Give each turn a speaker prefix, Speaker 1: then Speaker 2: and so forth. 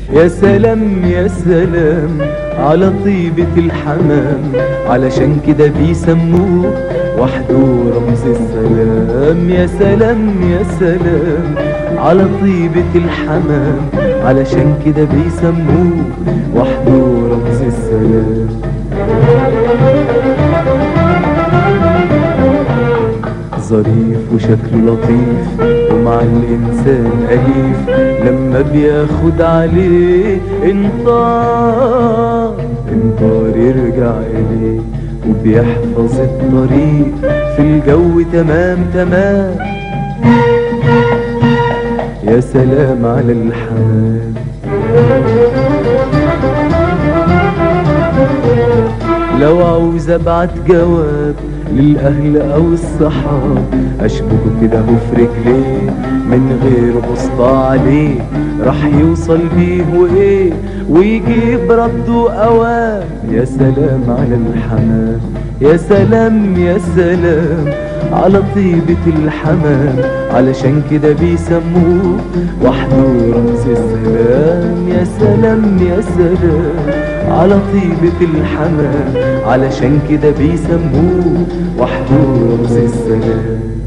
Speaker 1: يا سلام يا سلام على طيبة الحمام علشان كده بيسموه وحده رمز السلام يا سلام يا سلام على طيبة الحمام علشان كده بيسموه وحده رمز السلام ظريف وشكله لطيف ومع الإنسان أليف لما بياخد عليه انطار انطار يرجع إليه وبيحفظ الطريق في الجو تمام تمام يا سلام على الحمام لو عاوز ابعت جواب للاهل او الصحاب اشبكه كده هو في رجليه من غير بسطة عليه راح يوصل بيه وايه ويجيب رده اوام يا سلام على الحمام يا سلام يا سلام على طيبة الحمام علشان كده بيسموه وحده رمز السلام يا سلام يا سلام على طيبة الحمام علشان كده بيسموه وحده رمز السلام